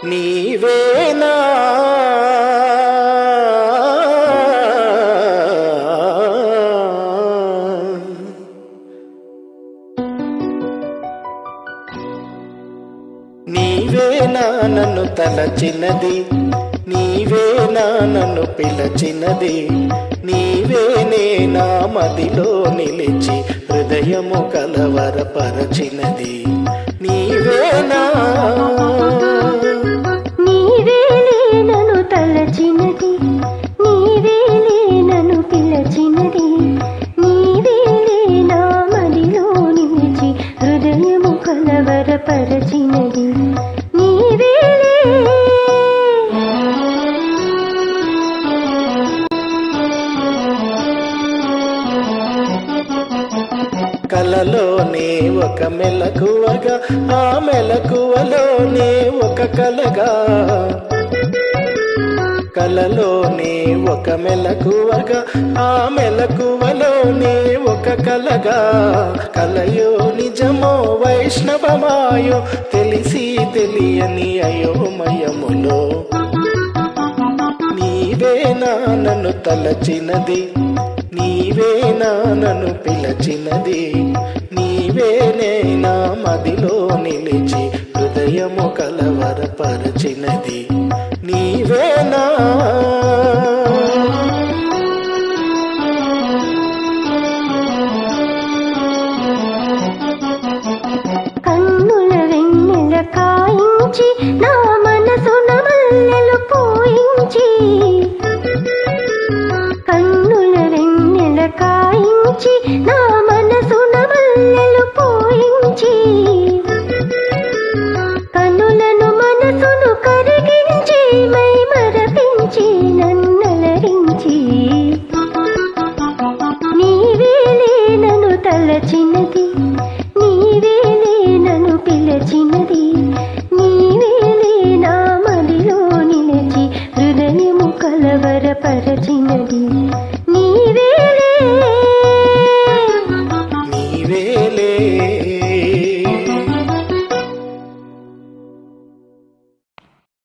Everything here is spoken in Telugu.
నీవేనా నీవేనా నన్ను తలచినది నీవేనా నన్ను పిలచినది నీవేనే నా మదిలో నిలిచి హృదయము కలవరపరచినది నీవేనా నీవేలే నన్ను తలచినది నీవేలే నన్ను పిలచినది నీవేలే నా మదిలో నిలిచి హృదయము కలవరపరచినది నీవేలే కలలోనే ఒక మెలకువగా ఆ మెలకువలోనే ఒక కలగా కలలోనే ఒక మెలకువగా ఆ మెలకువలోనే ఒక కలగా కలయో నిజమో వైష్ణవమాయో తెలిసి తెలియని అయోమయములో నీవేనా నన్ను తలచినది నీవేనా నన్ను పిలచినది నీవేనే నా మదిలో నిలిచి హృదయము కలవరపరచినది నీవేనా కన్నుల వెన్నెల కాయించి నా మనసున మల్లెలు పోయించి కన్నుల వెన్నెల కాయించి నా మనసున మల్లెలు పోయించి కన్నులను మనసును కరిగించి మై మరపించి నన్నలరించి నీవేలే నన్ను తలచినది నీవేలే నన్ను పిలచినది నీవేలే నా మదిలో నిలిచి హృదయము కలవరపరచినది నీవేలే